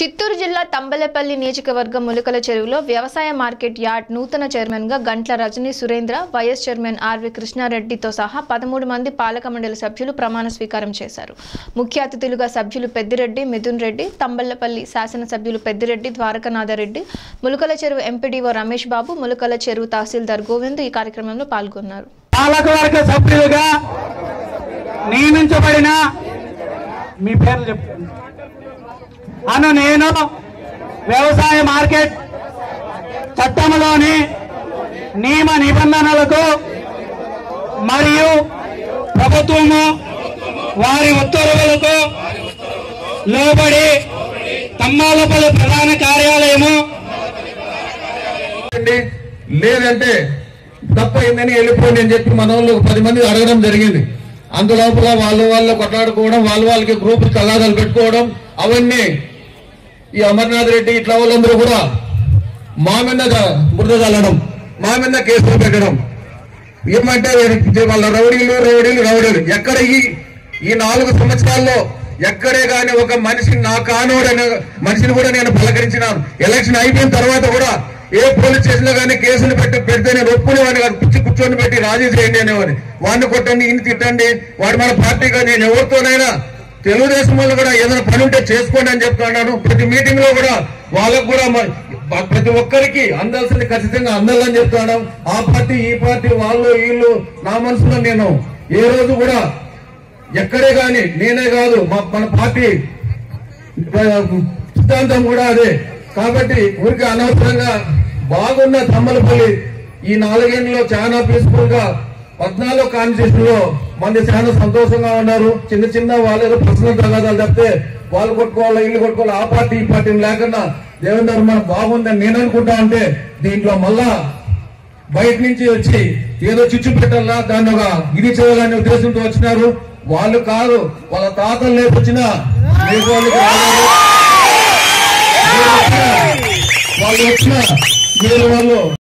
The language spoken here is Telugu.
చిత్తూరు జిల్లా తంబలపల్లి నియోజకవర్గం ములకల చెరువులో వ్యవసాయ మార్కెట్ యార్డ్ నూతన చైర్మన్ గా Gantla Rajani Surendra YS chairman RV కృష్ణారెడ్డితో సహా పదమూడు మంది పాలక మండలి సభ్యులు ప్రమాణ స్వీకారం చేశారు ముఖ్య అతిథులుగా సభ్యులు పెద్దిరెడ్డి మిథున్ రెడ్డి తంబలపల్లి శాసనసభ్యులు పెద్దిరెడ్డి ద్వారకనాథరెడ్డి ములకల చెరువు ఎంపీడీఓ రమేష్ బాబు ములకల చెరువు తహసీల్దార్ గోవింద్ ఈ కార్యక్రమంలో పాల్గొన్నారు పాలకవర్గ సభ్యులుగా నియమించబడిన మీ పేర్లు చెప్పండి అను నేను వ్యవసాయ మార్కెట్ చట్టంలోని నియమ నిబంధనలకు మరియు ప్రభుత్వము వారి ఉత్తర్వులకు లోబడి తమ్మాలపల్లి ప్రధాన కార్యాలయము చేయండి. లేదంటే తప్పైందని వెళ్ళిపోండి అని చెప్పి మన వాళ్ళు ఒక పది మంది అడగడం జరిగింది అందులోపల వాళ్ళు వాళ్ళు కొట్లాడుకోవడం వాళ్ళ వాళ్ళకి గ్రూపులు కల్లాదాలు పెట్టుకోవడం అవన్నీ ఈ అమర్నాథ్ రెడ్డి ఇట్లా వాళ్ళందరూ కూడా మా మీద ద- బురద చల్లడం మా మీద కేసులు పెట్టడం ఏమంటే వీరికి వాళ్ళ రౌడీలు రౌడీలు రౌడీలు ఎక్కడ ఈ ఈ నాలుగు సంవత్సరాల్లో ఎక్కడే గాని ఒక మనిషి నా కానోడని మనిషిని కూడా నేను పలకరించినాను ఎలక్షన్ అయిపోయిన తర్వాత కూడా ఏ పోలీస్ స్టేషన్ లో కానీ కేసులు పెట్టి పెడితే నేను ఒప్పుకునేవాడిని కాదు పిచ్చి కూర్చొని పెట్టి రాజీ చేయండి అనేవాడిని వాడిని కొట్టండి ఈయన తిట్టండి వాడు మన పార్టీగా నేను ఎవరితోనైనా తెలుగుదేశం వాళ్ళు కూడా ఏదైనా పని ఉంటే చేసుకోండి అని చెప్తున్నాను ప్రతి మీటింగ్ లో కూడా వాళ్ళకు కూడా మ- బ- ప్రతి ఒక్కరికి అందాల్సింది ఖచ్చితంగా అందాలని చెప్తాను ఆ పార్టీ ఈ పార్టీ వాళ్ళు వీళ్ళు నా మనసులో నేను ఏ రోజు కూడా ఎక్కడే గాని నేనే కాదు మా మన పార్టీ ఆ, సిద్ధాంతం కూడా అదే కాబట్టి ఊరికి అనవసరంగా బాగున్న తమ్మలపల్లి ఈ నాలుగేళ్లలో చాలా పీస్ఫుల్ గా పద్నాలుగు కాన్స్టిట్యూషన్ లో మంది చాలా సంతోషంగా ఉన్నారు చిన్న చిన్న వాళ్ళు పర్సనల్ తగాదాలు తప్పితే వాళ్ళు కొట్టుకోవాలి ఇల్లు కొట్టుకోవాలి ఆ పార్టీ ఈ పార్టీ లేకుండా దేవేందర్ మనం బాగుందని నేను అనుకుంటా అంటే దీంట్లో మళ్ళా బయట నుంచి వచ్చి ఏదో చిచ్చు పెట్టాలా దాన్ని ఒక ఇది చేయాలనే ఉద్దేశంతో వచ్చినారు వాళ్ళు కాదు వాళ్ళ తాతలు లేపొచ్చిన మీకు వాళ్ళకి రాలేదు. మీరు వచ్చిన- వాళ్ళు వచ్చిన మీరు వాళ్ళు